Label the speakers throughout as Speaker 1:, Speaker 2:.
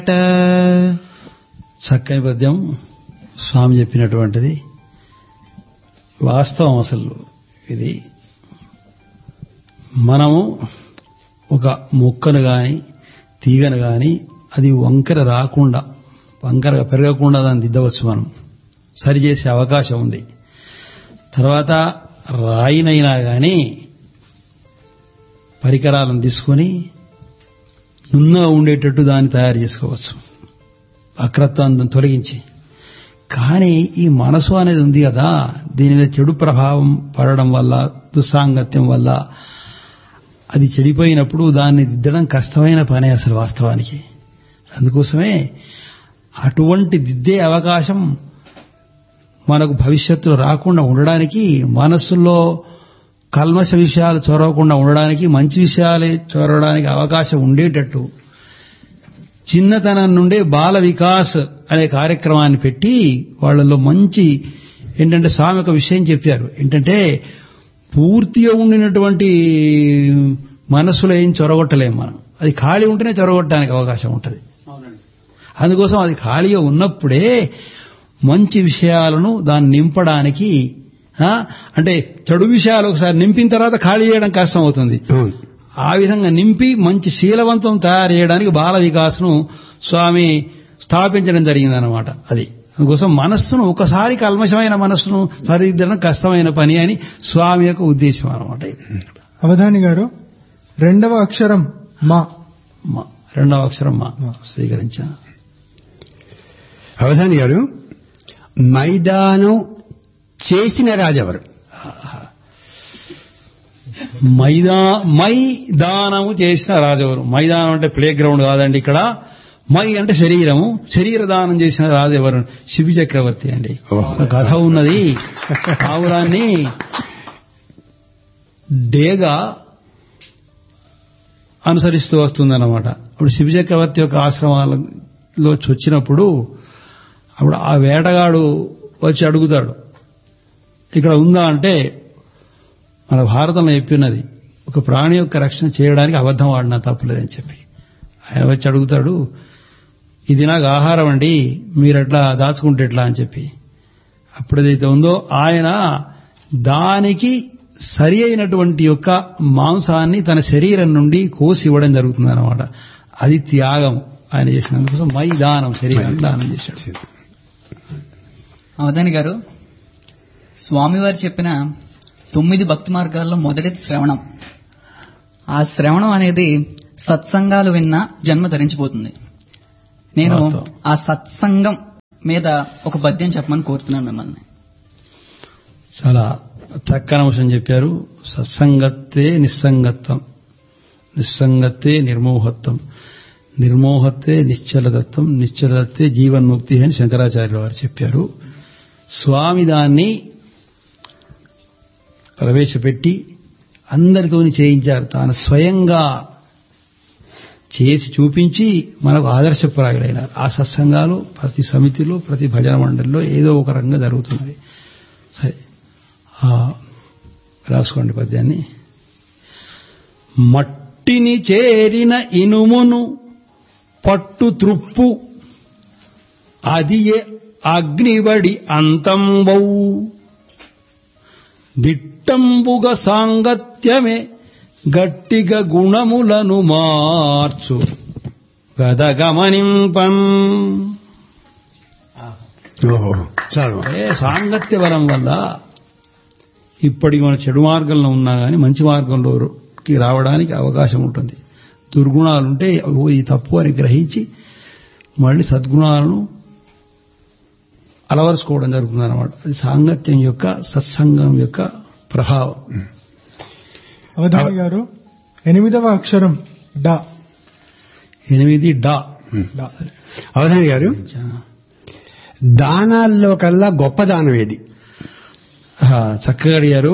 Speaker 1: చక్కని పద్యం స్వామి చెప్పినటువంటిది వాస్తవం అసలు ఇది మనము ఒక మొక్కను గాని తీగను గాని అది వంకర రాకుండా వంకరగా పెరగకుండా దాన్ని దిద్దవచ్చు మనం సరిచేసే అవకాశం ఉంది తర్వాత రాయినైనా గాని పరికరాలను తీసుకొని నున్నగా ఉండేటట్టు దాన్ని తయారు చేసుకోవచ్చు వక్రత్వాన్ని తొలగించి కానీ ఈ మనసు అనేది ఉంది కదా దీని మీద చెడు ప్రభావం పడడం వల్ల దుస్సాంగత్యం వల్ల అది చెడిపోయినప్పుడు దాన్ని దిద్దడం కష్టమైన పనే అసలు వాస్తవానికి అందుకోసమే అటువంటి దిద్దే అవకాశం మనకు భవిష్యత్తులో రాకుండా ఉండడానికి మనస్సులో కల్మష విషయాలు చొరవకుండా ఉండడానికి మంచి విషయాలే చొరవడానికి అవకాశం ఉండేటట్టు చిన్నతనం నుండే బాల వికాస్ అనే కార్యక్రమాన్ని పెట్టి వాళ్ళలో మంచి ఏంటంటే స్వామి ఒక విషయం చెప్పారు ఏంటంటే పూర్తిగా ఉండినటువంటి మనసులో ఏం చొరగొట్టలేం మనం అది ఖాళీ ఉంటేనే చొరగొట్టడానికి అవకాశం ఉంటుంది అందుకోసం అది ఖాళీగా ఉన్నప్పుడే మంచి విషయాలను దాన్ని నింపడానికి అంటే చెడు విషయాలు ఒకసారి నింపిన తర్వాత ఖాళీ చేయడం కష్టం అవుతుంది ఆ విధంగా నింపి మంచి శీలవంతం తయారు చేయడానికి బాల వికాసను స్వామి స్థాపించడం జరిగిందనమాట అది అందుకోసం మనస్సును ఒకసారి కల్మషమైన మనస్సును సరిదిద్దడం కష్టమైన పని అని స్వామి యొక్క ఉద్దేశం అనమాట ఇది
Speaker 2: అవధాని గారు రెండవ అక్షరం మా
Speaker 1: మా రెండవ అక్షరం మా స్వీకరించా
Speaker 3: అవధాని గారు మైదానం చేసిన రాజెవరు
Speaker 1: మైదా మైదానము చేసిన రాజెవరు మైదానం అంటే ప్లే గ్రౌండ్ కాదండి ఇక్కడ మై అంటే శరీరము శరీర దానం చేసిన రాజు ఎవరు శివి చక్రవర్తి అండి ఒక కథ ఉన్నది ఆవురాన్ని డేగా అనుసరిస్తూ వస్తుందన్నమాట అప్పుడు శివి చక్రవర్తి యొక్క ఆశ్రమాలలో వచ్చినప్పుడు అప్పుడు ఆ వేటగాడు వచ్చి అడుగుతాడు ఇక్కడ ఉందా అంటే మన భారతంలో చెప్పినది ఒక ప్రాణి యొక్క రక్షణ చేయడానికి అబద్ధం ఆడినా తప్పులేదని చెప్పి ఆయన వచ్చి అడుగుతాడు ఇది నాకు ఆహారం అండి మీరు ఎట్లా దాచుకుంటే ఎట్లా అని చెప్పి అప్పుడేదైతే ఉందో ఆయన దానికి సరి అయినటువంటి యొక్క మాంసాన్ని తన శరీరం నుండి కోసి ఇవ్వడం జరుగుతుంది అనమాట అది త్యాగం ఆయన చేసినందుకోసం మై దానం శరీరం దానం చేశాడు
Speaker 4: అవధాని గారు స్వామివారు చెప్పిన తొమ్మిది భక్తి మార్గాల్లో మొదటిది శ్రవణం ఆ శ్రవణం అనేది సత్సంగాలు విన్న జన్మ ధరించిపోతుంది నేను
Speaker 1: వాస్తవం.
Speaker 4: ఆ సత్సంగం మీద ఒక పద్యం చెప్పమని కోరుతున్నాను మిమ్మల్ని
Speaker 1: చాలా చక్కని అంశం చెప్పారు సత్సంగత్వే నిస్సంగత్వం నిస్సంగత్వే నిర్మోహత్వం నిర్మోహత్వే నిశ్చలదత్వం నిశ్చలదత్వే జీవన్ముక్తి అని శంకరాచార్యుల వారు చెప్పారు స్వామి దాన్ని ప్రవేశపెట్టి అందరితోని చేయించారు తాను స్వయంగా చేసి చూపించి మనకు ఆదర్శప్రాయులైనారు ఆ సత్సంగాలు ప్రతి సమితిలో ప్రతి భజన మండలిలో ఏదో ఒక రంగా జరుగుతున్నది సరే ఆ, రాసుకోండి పద్యాన్ని మట్టిని చేరిన ఇనుమును పట్టు త్రుప్పు అది అగ్నివడి అంతంబౌ దిట్టంబుగ సాంగత్యమే గట్టిగా గుణములను మార్చు గదగమనింపన్
Speaker 3: ఓహో చాలు
Speaker 1: ఏ సాంగత్య బలం వల్ల ఇప్పటికి మన చెడు మార్గంలో ఉన్నా కానీ మంచి మార్గంలోకి రావడానికి అవకాశం ఉంటుంది దుర్గుణాలుంటే ఓ ఈ తప్పు అని గ్రహించి మళ్ళీ సద్గుణాలను అలవరుచుకోవడం జరుగుతుంది అనమాట అది సాంగత్యం యొక్క సత్సంగం యొక్క ప్రభావం
Speaker 2: అవధాని గారు ఎనిమిదవ అక్షరం డా
Speaker 1: ఎనిమిది డా
Speaker 2: డా
Speaker 3: అవధాని గారు దానాల్లో కల్లా గొప్ప దానం ఏది
Speaker 1: ఆ, చక్కగా అడిగారు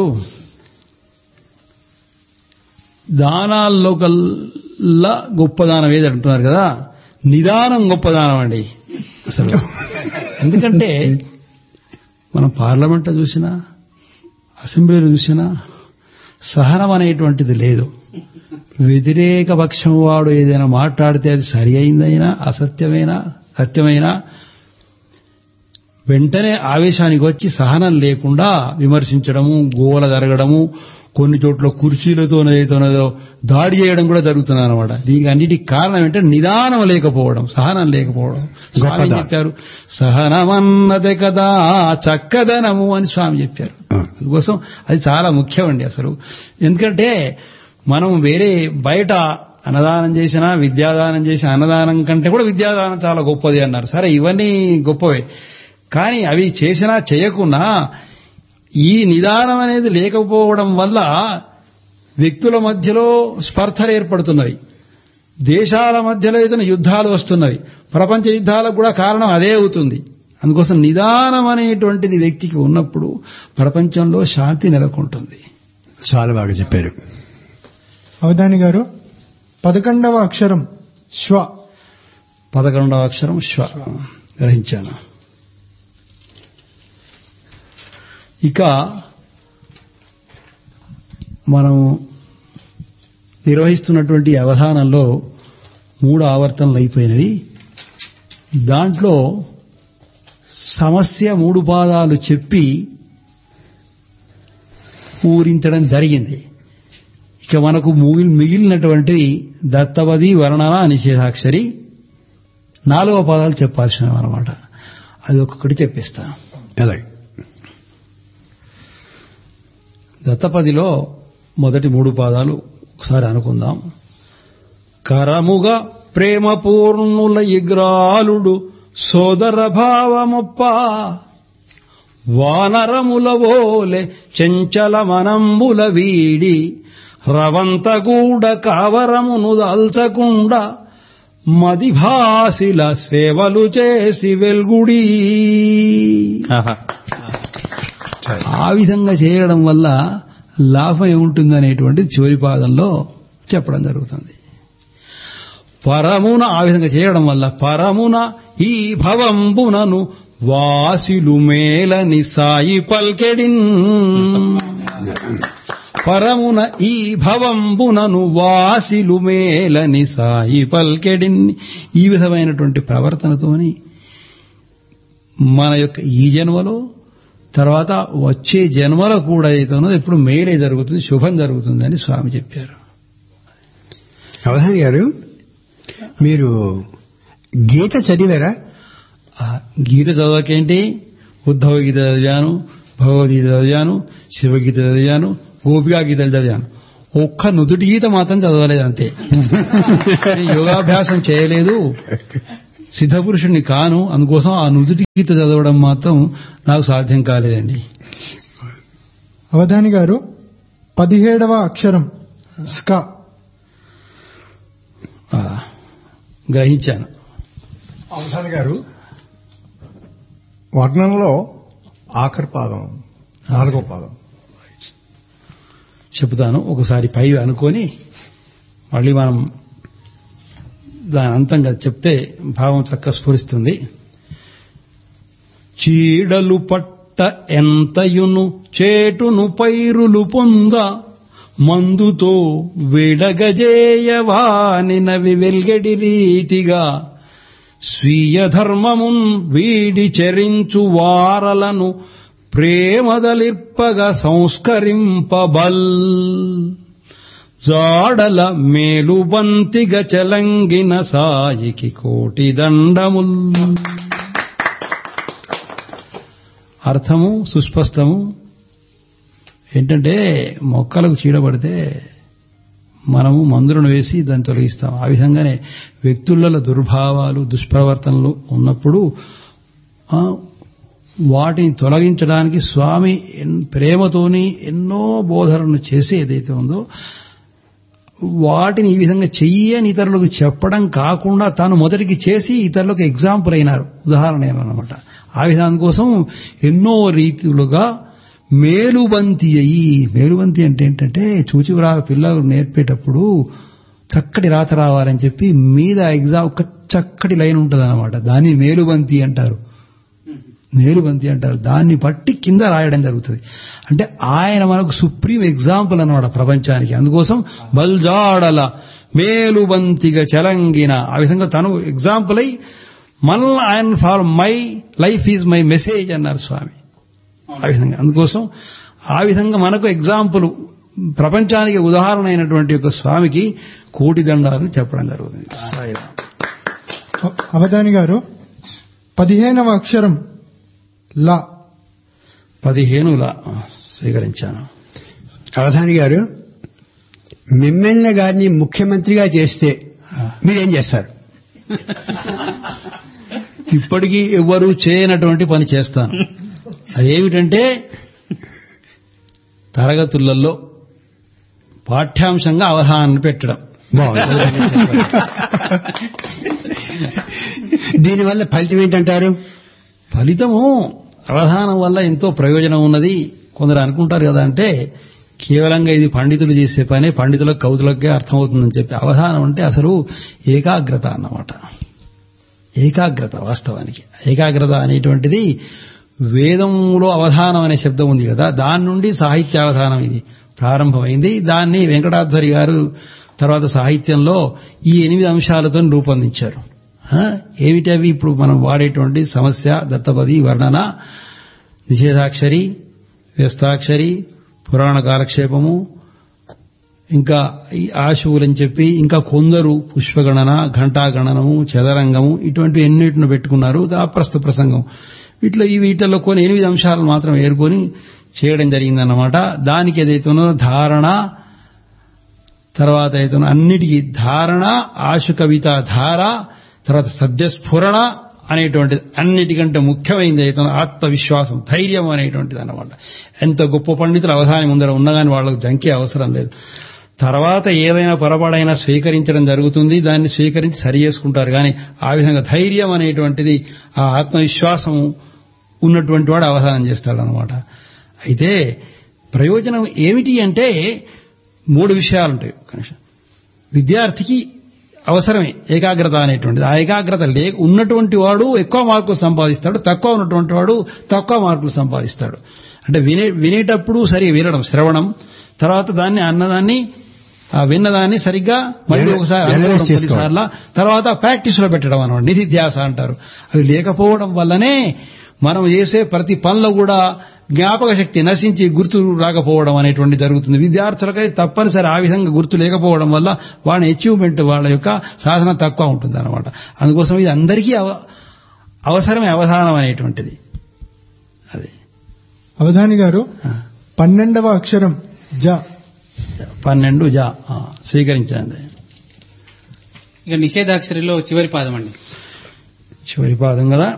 Speaker 1: దానాల్లో కల్లా గొప్ప దానం ఏది అంటున్నారు కదా నిదానం గొప్ప దానం అండి అసలు ఎందుకంటే మనం పార్లమెంట్లో చూసినా అసెంబ్లీలో చూసినా సహనం అనేటువంటిది లేదు వ్యతిరేక పక్షం వాడు ఏదైనా మాట్లాడితే అది సరి అయిందైనా అసత్యమైనా సత్యమైనా వెంటనే ఆవేశానికి వచ్చి సహనం లేకుండా విమర్శించడము గోల జరగడము కొన్ని చోట్ల కుర్చీలతోనో ఏదోనో దాడి చేయడం కూడా జరుగుతుంది అనమాట దీనికి అన్నిటికి కారణం ఏంటంటే నిదానం లేకపోవడం సహనం లేకపోవడం స్వామి
Speaker 3: గొప్పదా.
Speaker 1: చెప్పారు సహనమన్నదే కదా చక్కదనము అని స్వామి చెప్పారు
Speaker 3: ఆ.
Speaker 1: అందుకోసం అది చాలా ముఖ్యమండి అసలు ఎందుకంటే మనం వేరే బయట అన్నదానం చేసినా విద్యాదానం చేసిన అన్నదానం కంటే కూడా విద్యాదానం చాలా గొప్పది అన్నారు సరే ఇవన్నీ గొప్పవే కానీ అవి చేసినా చేయకున్నా ఈ నిదానం అనేది లేకపోవడం వల్ల వ్యక్తుల మధ్యలో స్పర్ధలు ఏర్పడుతున్నవి దేశాల మధ్యలో ఏదైనా యుద్ధాలు వస్తున్నవి ప్రపంచ యుద్ధాలకు కూడా కారణం అదే అవుతుంది అందుకోసం నిదానం అనేటువంటిది వ్యక్తికి ఉన్నప్పుడు ప్రపంచంలో శాంతి నెలకొంటుంది
Speaker 3: చాలా బాగా చెప్పారు
Speaker 2: అవధాని గారు పదకొండవ అక్షరం శ్వ
Speaker 1: పదకొండవ అక్షరం శ్వ గ్రహించాను ఇక మనం నిర్వహిస్తున్నటువంటి అవధానంలో మూడు ఆవర్తనలు అయిపోయినవి దాంట్లో సమస్య మూడు పాదాలు చెప్పి పూరించడం జరిగింది ఇక మనకు మిగిలి మిగిలినటువంటి దత్తవది వర్ణన నిషేధాక్షరి నాలుగవ పదాలు చెప్పాల్సినవి అనమాట అది ఒక్కొక్కటి చెప్పేస్తాను
Speaker 3: అలాగే
Speaker 1: దత్తపదిలో మొదటి మూడు పాదాలు ఒకసారి అనుకుందాం కరముగా ప్రేమ పూర్ణుల ఇగ్రాలుడు సోదర భావముప్ప వానరముల ఓలె చెంచల మనంబుల వీడి రవంతగూడ కావరమును దాల్చకుండా మదిభాసిల సేవలు చేసి వెల్గుడి ఆ విధంగా చేయడం వల్ల లాభం ఏముంటుంది అనేటువంటి చివరి పాదంలో చెప్పడం జరుగుతుంది పరమున ఆ విధంగా చేయడం వల్ల పరమున ఈ భవంబునను వాసిలు మేలని సాయి పల్కెడిన్ పరమున ఈ భవంబునను వాసిలు మేలని సాయి పల్కెడిన్ ఈ విధమైనటువంటి ప్రవర్తనతోని మన యొక్క ఈ జన్మలో తర్వాత వచ్చే జన్మలో కూడా ఏదైతే ఎప్పుడు మేలే జరుగుతుంది శుభం జరుగుతుంది అని స్వామి చెప్పారు
Speaker 3: అవధాని గారు మీరు గీత చదివారా
Speaker 1: ఆ గీత చదవకేంటి ఉద్ధవ గీత చదివాను భగవద్గీత చదివాను శివగీత చదివాను గోపికా గీతలు చదివాను ఒక్క నుదుటి గీత మాత్రం చదవలేదు అంతే నేను యోగాభ్యాసం చేయలేదు సిద్ధపురుషుణ్ణి కాను అందుకోసం ఆ నుదుటి గీత చదవడం మాత్రం నాకు సాధ్యం కాలేదండి
Speaker 2: అవధాని గారు పదిహేడవ అక్షరం స్క
Speaker 1: ఆ, గ్రహించాను
Speaker 5: అవధాని గారు వర్ణంలో ఆఖరి పాదం నాలుగో పాదం
Speaker 1: చెబుతాను ఒకసారి పై అనుకొని మళ్ళీ మనం దాని అంతంగా చెప్తే భావం చక్క స్ఫురిస్తుంది చీడలు పట్ట ఎంతయును చేటును పైరులు పొంద మందుతో విడగజేయవానినవి వెల్గడి రీతిగా స్వీయ ధర్మమున్ వీడి చెరించు వారలను ప్రేమదలిర్పగ సంస్కరింపబల్ జాడల మేలుబంతిగ చలంగిన సాయికి కోటి దండముల్ అర్థము సుస్పష్టము ఏంటంటే మొక్కలకు చీడపడితే మనము మందులను వేసి దాన్ని తొలగిస్తాం ఆ విధంగానే వ్యక్తులలో దుర్భావాలు దుష్ప్రవర్తనలు ఉన్నప్పుడు ఆ, వాటిని తొలగించడానికి స్వామి ఎన్- ప్రేమతోని ఎన్నో బోధనలు చేసి ఏదైతే ఉందో వాటిని ఈ విధంగా చెయ్యని ఇతరులకు చెప్పడం కాకుండా తాను మొదటికి చేసి ఇతరులకు ఎగ్జాంపుల్ అయినారు ఉదాహరణ అయినారన్నమాట ఆ విధానం కోసం ఎన్నో రీతులుగా మేలుబంతి అయ్యి మేలుబంతి అంటే ఏంటంటే చూచివరా పిల్లలు నేర్పేటప్పుడు చక్కటి రాత రావాలని చెప్పి మీద ఎగ్జామ్ ఒక చక్కటి లైన్ ఉంటుంది అనమాట దాన్ని మేలుబంతి అంటారు మేలుబంతి అంటారు దాన్ని బట్టి కింద రాయడం జరుగుతుంది అంటే ఆయన మనకు సుప్రీం ఎగ్జాంపుల్ అన్నమాట ప్రపంచానికి అందుకోసం బల్జాడల మేలుబంతిగా చలంగిన ఆ విధంగా తను ఎగ్జాంపుల్ అయి మనల్ని ఆయన ఫార్ my life is my message అన్నారు స్వామి ఆ విధంగా అందుకోసం ఆ విధంగా మనకు ఎగ్జాంపుల్ ప్రపంచానికి ఉదాహరణ అయినటువంటి ఒక స్వామికి కోటి దండాలని చెప్పడం జరుగుతుంది సాయిరామ్.
Speaker 2: అ- అవధాని గారు పదిహేనవ అక్షరం లా
Speaker 1: పదిహేనులా స్వీకరించాను
Speaker 3: అవధాని గారు మిమ్మల్ని గారిని ముఖ్యమంత్రిగా చేస్తే మీరేం చేస్తారు
Speaker 1: ఇప్పటికీ ఎవ్వరూ చేయనటువంటి పని చేస్తాను అదేమిటంటే తరగతులలో పాఠ్యాంశంగా అవధానాన్ని పెట్టడం
Speaker 3: దీనివల్ల ఫలితం ఏంటంటారు
Speaker 1: ఫలితము అవధానం వల్ల ఎంతో ప్రయోజనం ఉన్నది కొందరు అనుకుంటారు కదా అంటే కేవలంగా ఇది పండితులు చేసే పనే పండితులకు కవుతులకే అర్థమవుతుందని చెప్పి అవధానం అంటే అసలు ఏకాగ్రత అన్నమాట ఏకాగ్రత వాస్తవానికి ఏకాగ్రత అనేటువంటిది వేదంలో అవధానం అనే శబ్దం ఉంది కదా దాని నుండి సాహిత్య అవధానం ఇది ప్రారంభమైంది దాన్ని వెంకటాధ్వరి గారు తర్వాత సాహిత్యంలో ఈ ఎనిమిది అంశాలతో రూపొందించారు ఆ, ఏమిటి అవి ఇప్పుడు మనం వాడేటువంటి సమస్య దత్తపది వర్ణన నిషేధాక్షరి వ్యస్తాక్షరి పురాణ కాలక్షేపము ఇంకా ఈ ఆశువులని చెప్పి ఇంకా కొందరు పుష్పగణన ఘంటాగణనము చదరంగము ఇటువంటి ఎన్నిటిని పెట్టుకున్నారు అప్రస్తు ప్రసంగం వీటిలో ఈ వీటిల్లో కొన్ని ఎనిమిది అంశాలను మాత్రం ఏరుకొని చేయడం జరిగిందన్నమాట దానికి ఏదైతే ఉన్నదో ధారణ తర్వాత అయితే ఉన్నదో అన్నిటికీ ధారణ ఆశు కవిత ధార తర్వాత సద్యస్ఫురణ అనేటువంటిది అన్నిటికంటే ముఖ్యమైనది అయితే ఉన్నదో ఆత్మవిశ్వాసం ధైర్యం అనేటువంటిది అన్నమాట ఎంత గొప్ప పండితులు అవధాని ముందర ఉన్నగాని వాళ్ళకు జంకే అవసరం లేదు తర్వాత ఏదైనా పొరపాడైనా స్వీకరించడం జరుగుతుంది దాన్ని స్వీకరించి సరి చేసుకుంటారు కానీ ఆ విధంగా ధైర్యం అనేటువంటిది ఆ ఆత్మవిశ్వాసము ఉన్నటువంటి వాడు అవధానం చేస్తాడు అనమాట అయితే ప్రయోజనం ఏమిటి అంటే మూడు విషయాలు ఉంటాయి ఒక నిమిషం విద్యార్థికి అవసరమే ఏకాగ్రత అనేటువంటిది ఆ ఏకాగ్రత లే ఉన్నటువంటి వాడు ఎక్కువ మార్కులు సంపాదిస్తాడు తక్కువ ఉన్నటువంటి వాడు తక్కువ మార్కులు సంపాదిస్తాడు అంటే వినే వినేటప్పుడు సరిగా వినడం శ్రవణం తర్వాత దాన్ని అన్నదాన్ని ఆ విన్నదాన్ని సరిగ్గా మళ్ళీ
Speaker 3: Analyze
Speaker 1: ఒకసారి
Speaker 3: చేసుకోవాలి.
Speaker 1: అనుకోవడం కొన్నిసార్లు తర్వాత ప్రాక్టీస్ లో పెట్టడం అనమాట నిధిధ్యాస అంటారు అవి లేకపోవడం వల్లనే మనం చేసే ప్రతి పనిలో కూడా జ్ఞాపక శక్తి నశించి గుర్తు రాకపోవడం అనేటువంటి జరుగుతుంది విద్యార్థులకై తప్పనిసరి ఆ విధంగా గుర్తు లేకపోవడం వల్ల వాళ్ళ అచీవ్మెంట్ వాళ్ళ యొక్క సాధన తక్కువ ఉంటుంది అనమాట అందుకోసం ఇది అందరికీ అవ- అవసరమే అవధానం అనేటువంటిది అది
Speaker 2: అవధాని గారు
Speaker 1: ఆ.
Speaker 2: పన్నెండవ అక్షరం జ
Speaker 1: పన్నెండు జా ఆ, స్వీకరించండి
Speaker 6: ఇక నిషేధాక్షరిలో చివరి పాదం అండి
Speaker 1: చివరి పాదం కదా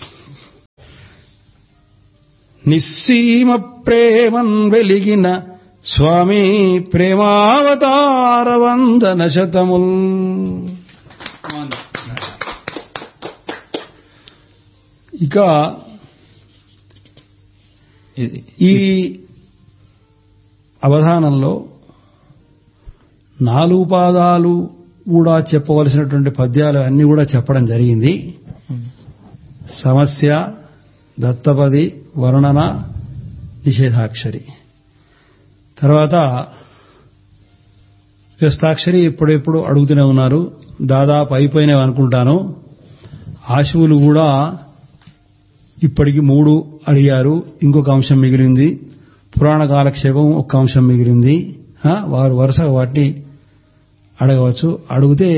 Speaker 1: నిస్సీమ ప్రేమన్ వెలిగిన స్వామి ప్రేమావతార వందన శతముల్
Speaker 6: బాగుంది
Speaker 1: ఇక ఈ అవధానంలో నాలుగు పాదాలు కూడా చెప్పవలసినటువంటి పద్యాలు అన్ని కూడా చెప్పడం జరిగింది సమస్య దత్తపది వర్ణన నిషేధాక్షరి తర్వాత వ్యస్తాక్షరి ఎప్పుడెప్పుడు అడుగుతూనే ఉన్నారు దాదాపు అయిపోయినవి అనుకుంటాను ఆశువులు కూడా ఇప్పటికి మూడు అడిగారు ఇంకొక అంశం మిగిలింది పురాణ కాలక్షేపం ఒక అంశం మిగిలింది ఆ, వారు వరుసగా వాటిని అడగవచ్చు అడిగితే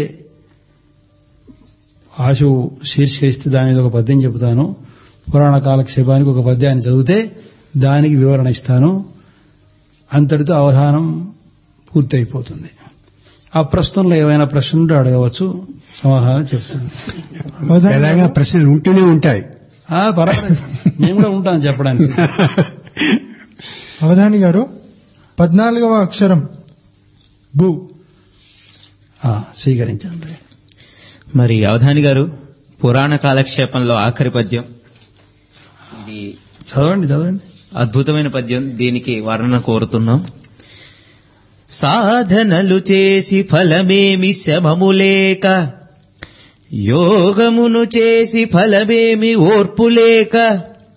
Speaker 1: ఆశు శీర్షిక ఇస్తే దాని మీద ఒక పద్యం చెబుతాను పురాణ కాలక్షేపానికి ఒక పద్యాన్ని చదివితే దానికి వివరణ ఇస్తాను అంతటితో అవధానం పూర్తయిపోతుంది ఆ ప్రశ్నలో ఏవైనా ప్రశ్నలు అడగవచ్చు సమాధానం చెప్తాను
Speaker 2: అవధాని
Speaker 3: ఎలాగా
Speaker 2: గారు,
Speaker 3: ప్రశ్నలు ఉంటూనే ఉంటాయి
Speaker 1: ఆ, పర్వాలేదు నేను కూడా ఉంటాను చెప్పడానికి
Speaker 2: అవధాని గారు పద్నాలుగవ అక్షరం బు
Speaker 1: ఆ, స్వీకరించండి
Speaker 7: మరి అవధాని గారు పురాణ కాలక్షేపంలో ఆఖరి పద్యం ఇది
Speaker 1: చదవండి చదవండి
Speaker 7: అద్భుతమైన పద్యం దీనికి వర్ణన కోరుతున్నాం సాధనలు చేసి ఫలమేమి శమములేక యోగమును చేసి ఫలమేమి ఓర్పులేక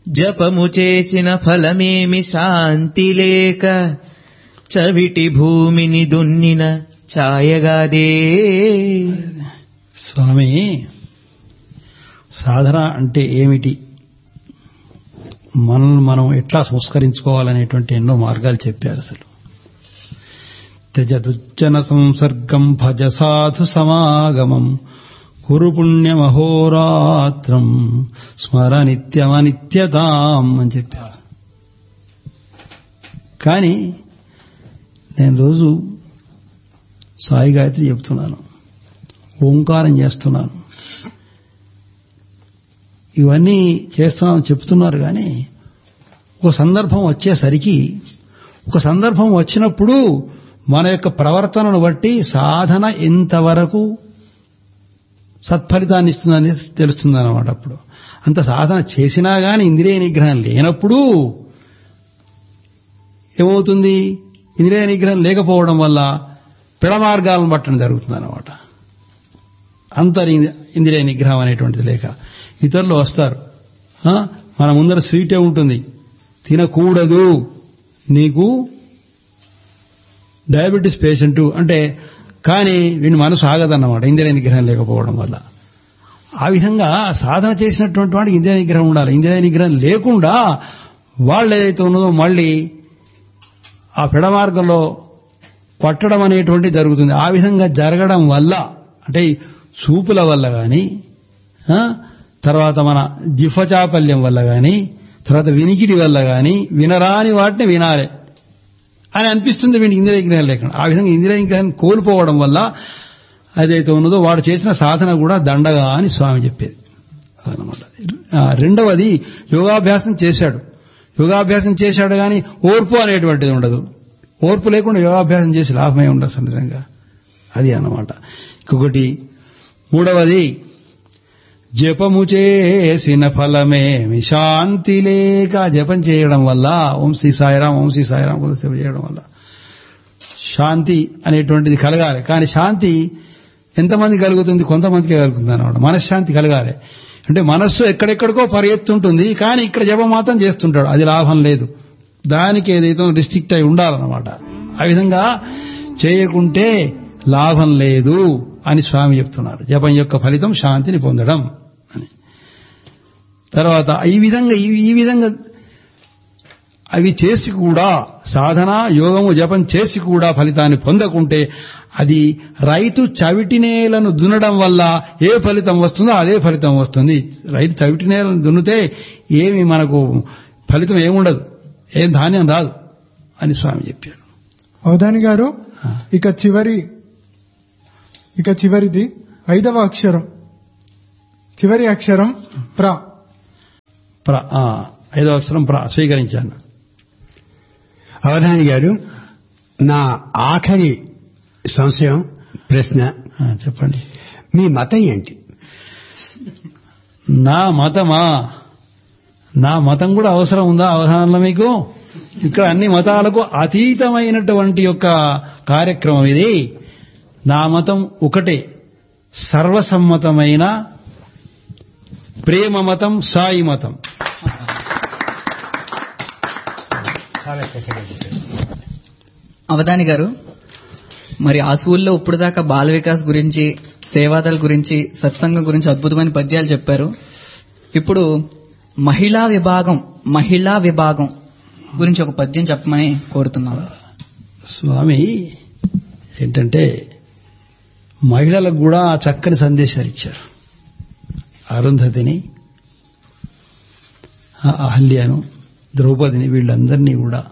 Speaker 7: జపము చేసిన ఫలమేమి శాంతి లేక చవిటి భూమిని దున్నిన ఛాయగాదే
Speaker 1: స్వామి సాధన అంటే ఏమిటి మనల్ని మనం ఎట్లా సంస్కరించుకోవాలనేటువంటి ఎన్నో మార్గాలు చెప్పారు అసలు త్యజదుజ్జన సంసర్గం భజ సాధు సమాగమం కురు పుణ్యమహోరాత్రం స్మర నిత్యమనిత్యతాం అని చెప్పారు కానీ నేను రోజు సాయి గాయత్రి చెప్తున్నాను ఓంకారం చేస్తున్నాను ఇవన్నీ చేస్తున్నామని చెప్తున్నారు కానీ ఒక సందర్భం వచ్చేసరికి ఒక సందర్భం వచ్చినప్పుడు మన యొక్క ప్రవర్తనను బట్టి సాధన ఎంతవరకు సత్ఫలితాన్ని ఇస్తుందని తెలుస్తుంది అనమాట అప్పుడు అంత సాధన చేసినా గాని ఇంద్రియ నిగ్రహం లేనప్పుడు ఏమవుతుంది ఇంద్రియ నిగ్రహం లేకపోవడం వల్ల పిడ మార్గాలను పట్టడం జరుగుతుంది అనమాట అంతరి ఇంద్రియ నిగ్రహం అనేటువంటిది లేక ఇతరులు వస్తారు ఆ, మన ముందర స్వీటే ఉంటుంది తినకూడదు నీకు డయాబెటీస్ పేషెంట్ అంటే కానీ వీడి మనసు ఆగదన్నమాట ఇంద్రియ నిగ్రహం లేకపోవడం వల్ల ఆ విధంగా సాధన చేసినటువంటి వాడికి ఇంద్రియ నిగ్రహం ఉండాలి ఇంద్రియ నిగ్రహం లేకుండా వాళ్ళు ఏదైతే ఉన్నదో మళ్ళీ ఆ పెడ మార్గంలో పట్టడం అనేటువంటి జరుగుతుంది ఆ విధంగా జరగడం వల్ల అంటే ఈ చూపుల వల్ల కానీ తర్వాత మన జిఫచాపల్యం వల్ల కానీ తర్వాత వినికిడి వల్ల కానీ వినరాని వాటిని వినాలి అని అనిపిస్తుంది వీడికి ఇంద్రియ నిగ్రహం లేకుండా ఆ విధంగా ఇంద్రియ నిగ్రహం కోల్పోవడం వల్ల అదైతే ఉన్నదో వాడు చేసిన సాధన కూడా దండగా అని స్వామి చెప్పేది అదనమాట ఆ, రెండవది యోగాభ్యాసం చేశాడు యోగాభ్యాసం చేశాడు కానీ ఓర్పు అనేటువంటిది ఉండదు ఓర్పు లేకుండా యోగాభ్యాసం చేసి లాభమే ఉండదు సందర్భంగా అది అన్నమాట ఇంకొకటి మూడవది జపము చేసిన ఫలమేమి శాంతి లేక జపం చేయడం వల్ల ఓం శ్రీ సాయిరాం ఓం శ్రీ సాయిరాం కొద్దిసేపు చేయడం వల్ల శాంతి అనేటువంటిది కలగాలి కానీ శాంతి ఎంతమంది కలుగుతుంది కొంతమందికే కలుగుతుంది అన్నమాట మనశ్శాంతి కలగాలి అంటే మనస్సు ఎక్కడెక్కడికో పరిగెత్తుంటుంది కానీ ఇక్కడ జపం మాత్రం చేస్తుంటాడు అది లాభం లేదు దానికి ఏదైతే రిస్ట్రిక్ట్ అయి ఉండాలన్నమాట ఆ విధంగా చేయకుంటే లాభం లేదు అని స్వామి చెప్తున్నారు జపం యొక్క ఫలితం శాంతిని పొందడం అని తర్వాత ఈ విధంగా ఈ- ఈ విధంగా అవి చేసి కూడా సాధన యోగము జపం చేసి కూడా ఫలితాన్ని పొందకుంటే అది రైతు చవిటి నేలను దున్నడం వల్ల ఏ ఫలితం వస్తుందో అదే ఫలితం వస్తుంది రైతు చవిటి నేలను దున్నితే ఏమి మనకు ఫలితం ఏముండదు ఏం ధాన్యం రాదు అని స్వామి చెప్పారు
Speaker 2: అవధాని గారు ఇక చివరి ఇక చివరిది ఐదవ అక్షరం చివరి అక్షరం ప్ర
Speaker 1: ప్ర ఆ, ఐదో అక్షరం ప్ర స్వీకరించాను
Speaker 3: అవధాని గారు నా ఆఖరి సంశయం ప్రశ్న
Speaker 1: ఆ, చెప్పండి
Speaker 3: మీ మతం ఏంటి
Speaker 1: నా మతమా నా మతం కూడా అవసరం ఉందా అవధానంలో మీకు ఇక్కడ అన్ని మతాలకు అతీతమైనటువంటి యొక్క కార్యక్రమం ఇది నా మతం ఒకటే సర్వసమ్మతమైన ప్రేమ మతం సాయి మతం
Speaker 4: అవధాని గారు మరి ఆ స్కూల్లో ఇప్పుడు దాకా బాల వికాస్ గురించి సేవాదల్ గురించి సత్సంగం గురించి అద్భుతమైన పద్యాలు చెప్పారు ఇప్పుడు మహిళా విభాగం మహిళా విభాగం గురించి ఒక పద్యం చెప్పమని కోరుతున్నాను
Speaker 1: స్వామి ఏంటంటే మహిళలకు కూడా చక్కని సందేశాలు ఇచ్చారు అరుంధతిని ఆ అహల్యను ద్రౌపదిని వీళ్ళందరినీ కూడా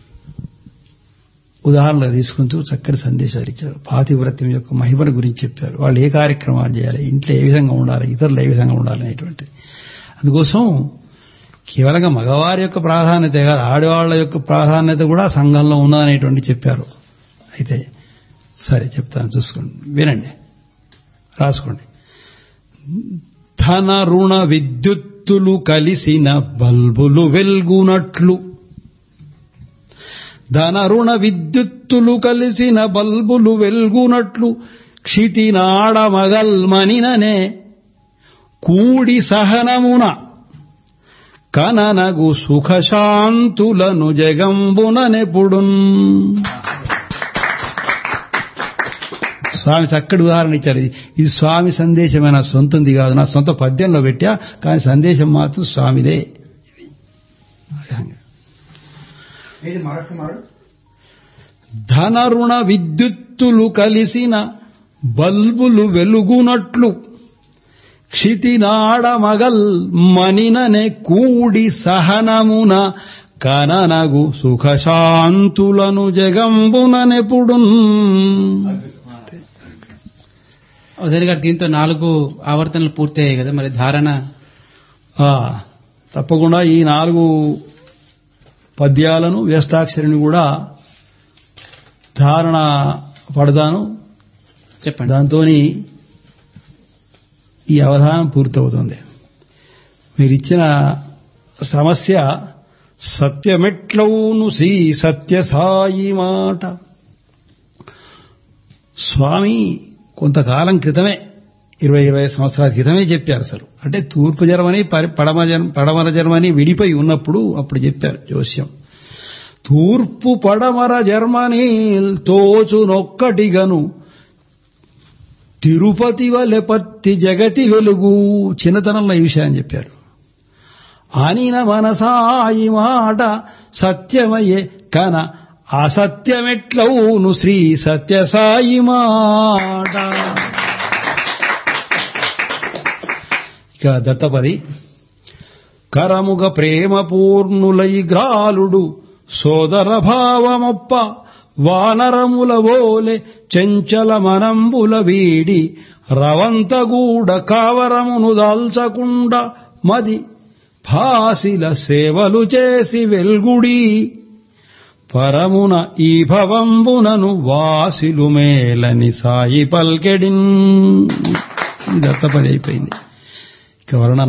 Speaker 1: ఉదాహరణగా తీసుకుంటూ చక్కని సందేశాలు ఇచ్చారు పాతివ్రత్యం యొక్క మహిమను గురించి చెప్పారు వాళ్ళు ఏ కార్యక్రమాలు చేయాలి ఇంట్లో ఏ విధంగా ఉండాలి ఇతరులు ఏ విధంగా ఉండాలి అనేటువంటిది అందుకోసం కేవలంగా మగవారి యొక్క ప్రాధాన్యత కాదు ఆడవాళ్ల యొక్క ప్రాధాన్యత కూడా సంఘంలో ఉన్నదనేటువంటి చెప్పారు అయితే సరే చెప్తాను చూసుకోండి వినండి రాసుకోండి ధన రుణ విద్యుత్తులు కలిసిన బల్బులు వెల్గునట్లు ధన రుణ విద్యుత్తులు కలిసిన బల్బులు వెల్గునట్లు క్షితినాడ మగల్మనిననే కూడి సహనమున కననగు సుఖశాంతులను జగంబుననెపుడున్ స్వామి చక్కటి ఉదాహరణ ఇచ్చారు ఇది. ఇది స్వామి సందేశమైన సొంతంది కాదు నా సొంత పద్యంలో పెట్టా కానీ సందేశం మాత్రం స్వామిదే
Speaker 5: ఇది మరొక మారు
Speaker 1: ధనరుణ విద్యుత్తులు కలిసిన బల్బులు వెలుగునట్లు క్షితినాడ మగల్ మనిననే కూడి సహనమున కననగు సుఖశాంతులను జగంబుననెప్పుడు
Speaker 6: ఉదయ్ గారు దీంతో నాలుగు ఆవర్తనలు పూర్తయ్యాయి కదా మరి ధారణ
Speaker 1: తప్పకుండా ఈ నాలుగు పద్యాలను వ్యస్తాక్షరిని కూడా ధారణ పడతాను
Speaker 6: చెప్పండి
Speaker 1: దాంతో ఈ అవధానం పూర్తవుతుంది మీరిచ్చిన సమస్య సత్యమెట్లవును శ్రీ సత్యసాయి మాట స్వామి కొంతకాలం క్రితమే ఇరవై ఇరవై సంవత్సరాల క్రితమే చెప్పారు అసలు అంటే తూర్పు జర్మనీ పరి- పడమ జర్మ పడమర జర్మనీ విడిపోయి ఉన్నప్పుడు అప్పుడు చెప్పారు జోస్యం తూర్పు పడమర జర్మనీ తోచునొక్కటిగను తిరుపతి వలె పత్తి జగతి వెలుగు చిన్నతనంలో ఈ విషయాన్ని చెప్పారు అనిన మనసాయి మాట సత్యమయ్యే కన అసత్యమెట్లవును శ్రీ సత్యసాయి మాట ఇక దత్తపది కరముగ ప్రేమ పూర్ణులై గ్రాలుడు సోదర భావమొప్ప వానరముల ఓలె చెంచల మనంబుల వీడి రవంతగూడ కావరమును దాల్చకుండా మది భాసిల సేవలు చేసి వెల్గుడి పరమున ఈ భవంబునను వాసిలు మేలని సాయి పల్కెడిన్ దత్తపది అయిపోయింది ఇక వర్ణన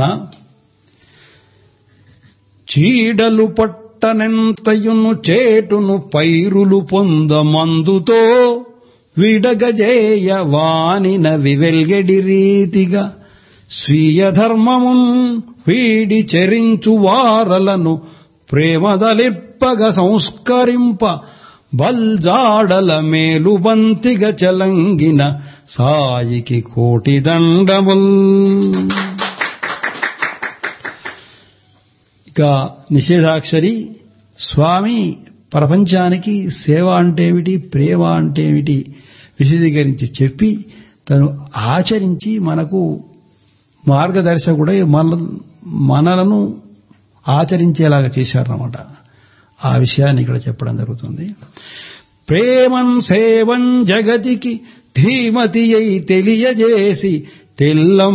Speaker 1: చీడలు పట్టనెంతయును చేటును పైరులు పొంద మందుతో విడగజేయ వానిన వివెల్గెడి రీతిగా స్వీయ ధర్మమున్ వీడి చెరించు వారలను ప్రేమదలిప్పగ సంస్కరింప బల్జాడల మేలు బంతిగ చలంగిన సాయికి కోటి దండముల్ ఇక నిషేధాక్షరి స్వామి ప్రపంచానికి సేవ అంటే ఏమిటి ప్రేమ అంటే ఏమిటి విశదీకరించి చెప్పి తను ఆచరించి మనకు మార్గదర్శకుడై మన మనలను ఆచరించేలాగా చేశారన్నమాట ఆ విషయాన్ని ఇక్కడ చెప్పడం జరుగుతుంది ప్రేమం సేవం జగతికి ధీమతి అయి తెలియజేసి తెల్లం